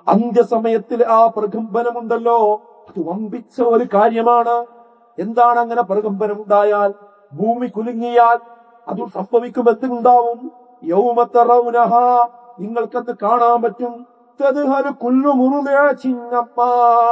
അന്ത്യസമയത്തിൽ ആ പ്രകമ്പനമുണ്ടല്ലോ അത് വമ്പിച്ച ഒരു കാര്യമാണ് എന്താണ് അങ്ങനെ പ്രകമ്പനം ഉണ്ടായാൽ ഭൂമി കുലുങ്ങിയാൽ അത് സംഭവിക്കും എന്തുണ്ടാവും യൗമത്തറൗനഹ നിങ്ങൾക്കത് കാണാൻ പറ്റും തദ്ഹലു കുല്ലു മുറുദിഅത്തിൻ അമ്മാ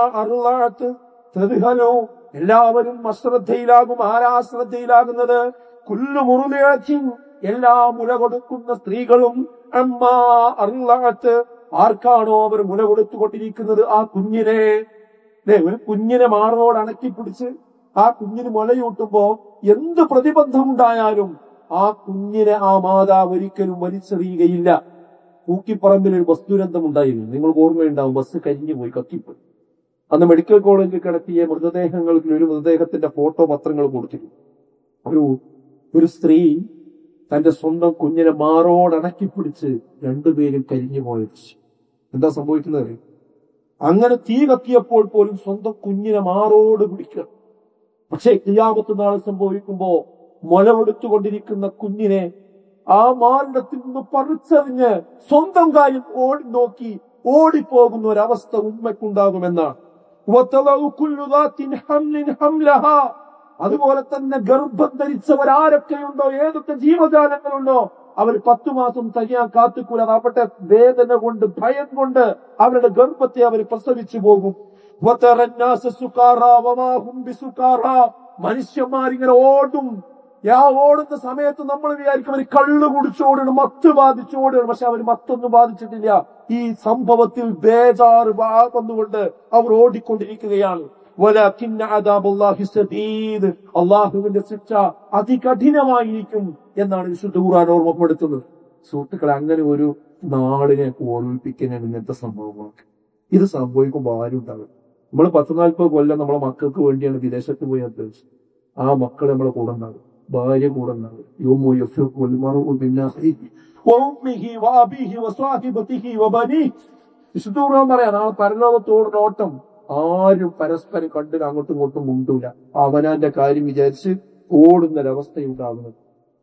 അർളഅത് തദ്ഹലു എല്ലാവരും അശ്രദ്ധയിലാകും ആരാ ശ്രദ്ധയിലാകുന്നത് കുല്ലു മുറുദിഅത്തിൻ എല്ലാ മുല കൊടുക്കുന്ന സ്ത്രീകളും അമ്മാ അർളഅത് ആർക്കാണോ അവർ മുല കൊടുത്തുകൊണ്ടിരിക്കുന്നത് ആ കുഞ്ഞിനെ ദേ, ഒരു കുഞ്ഞിനെ മാറോട് അണക്കി പിടിച്ച് ആ കുഞ്ഞിന് മുലയൂട്ടുമ്പോ എന്ത് പ്രതിബന്ധമുണ്ടായാലും ആ കുഞ്ഞിനെ ആ മാതാവ് ഒരിക്കലും വലിച്ചെറിയുകയില്ല പൂക്കിപ്പറമ്പിൽ ഒരു ബസ് ദുരന്തം ഉണ്ടായിരുന്നു നിങ്ങൾക്ക് ഓർമ്മയുണ്ടാവും ബസ് കരിഞ്ഞു പോയി കത്തിപ്പോയി അന്ന് മെഡിക്കൽ കോളേജിൽ കിടത്തിയ മൃതദേഹങ്ങൾക്ക് ഒരു മൃതദേഹത്തിന്റെ ഫോട്ടോ പത്രങ്ങൾ കൊടുത്തിരുന്നു ഒരു ഒരു സ്ത്രീ തന്റെ സ്വന്തം കുഞ്ഞിനെ മാറോടണക്കി പിടിച്ച് രണ്ടുപേരും കരിഞ്ഞു പോയ ദൃശ്യം എന്താ സംഭവിക്കുന്നത് അങ്ങനെ തീ കത്തിയപ്പോൾ പോലും സ്വന്തം കുഞ്ഞിനെ മാറോട് പിടിക്കുക പക്ഷേ ക്രിയാമത്ത് നാൾ സംഭവിക്കുമ്പോ മുലവെടുത്തുകൊണ്ടിരിക്കുന്ന കുഞ്ഞിനെ ആ മാറിടത്തിൽ നിന്ന് പറിച്ചെറിഞ്ഞ് സ്വന്തം കാര്യം ഓടി നോക്കി ഓടിപ്പോകുന്ന ഒരവസ്ഥ ഉമ്മയ്ക്കുണ്ടാകുമെന്നാണ് വതളഉ കുല്ലു ദാത്തിൻ ഹംലിൻ ഹംലഹാ. അതുപോലെ തന്നെ ഗർഭം ധരിച്ചവരാരൊക്കെയുണ്ടോ ഏതൊക്കെ ജീവജാലങ്ങളുണ്ടോ അവർ പത്തു മാസം തയ്യാൻ കാത്തുക്കൂല അവരുടെ വേദന കൊണ്ട് ഭയം കൊണ്ട് അവരുടെ ഗർഭത്തെ അവർ പ്രസവിച്ചു പോകും വതറ الناس سكارى وما هم بسكارى. മനുഷ്യന്മാരിങ്ങനെ ഓടും ആ ഓടുന്ന സമയത്ത് നമ്മൾ വിചാരിക്കും അവർ കള്ളു കുടിച്ചോടണം മത്ത് ബാധിച്ചോടണം പക്ഷെ അവർ മത്തൊന്നും ബാധിച്ചിട്ടില്ല ഈ സംഭവത്തിൽ ബേജാറ് ബാ- വന്നുകൊണ്ട് അവർ ഓടിക്കൊണ്ടിരിക്കുകയാണ് വലാകിന്ന അദാബുല്ലാഹി സദീദ്. അള്ളാഹുവിന്റെ ശിക്ഷ അതികഠിനമായിരിക്കും എന്നാണ് വിശുദ്ധ ഖുർആൻ ഓർമ്മപ്പെടുത്തുന്നത് സുഹൃത്തുക്കളെ അങ്ങനെ ഒരു നാടിനെ ഓർമ്മിപ്പിക്കുന്ന ഇങ്ങനത്തെ സംഭവങ്ങളൊക്കെ ഇത് സംഭവിക്കുമ്പോൾ ആരും ഉണ്ടാവില്ല നമ്മൾ പത്ത് നാൽപ്പത് കൊല്ലം നമ്മളെ മക്കൾക്ക് വേണ്ടിയാണ് വിദേശത്ത് പോയി അധ്യക്ഷിച്ചത് ആ മക്കൾ നമ്മളെ കൂടെ ഉണ്ടാകും ഭാര്യ കൂടെ ഉണ്ടാകും യോമോ യഫ്റുഖു അൽമർഉ ബിന്നഖിഹി വഉമ്മിഹി വഅബീഹി വസ്വാഹിബതിഹി വബനീഹി വിശുദ്ധ ഖുർആൻ പറയാം ആ പരലോകത്തോട് ഓട്ടം ആരും പരസ്പരം കണ്ടിട്ട് അങ്ങോട്ടും ഇങ്ങോട്ടും മുണ്ടൂല അവനാന്റെ കാര്യം വിചാരിച്ച് ഓടുന്നൊരവസ്ഥയുണ്ടാകുന്നത്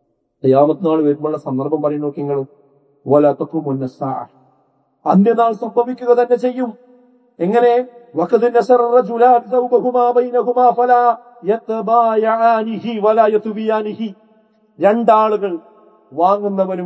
യാമത്നാൾ വരുമ്പോഴുള്ള സന്ദർഭം പറയും നോക്കി നിങ്ങൾ വലത്തക്കും മുന്നസാ അന്ത്യനാൾ സംഭവിക്കുക തന്നെ ചെയ്യും എങ്ങനെ وقد نسر الرجلان ثوبهما بينهما فلا يتبايعانه ولا يتبيانه രണ്ടാളുകൾ വാങ്ങുന്നവനും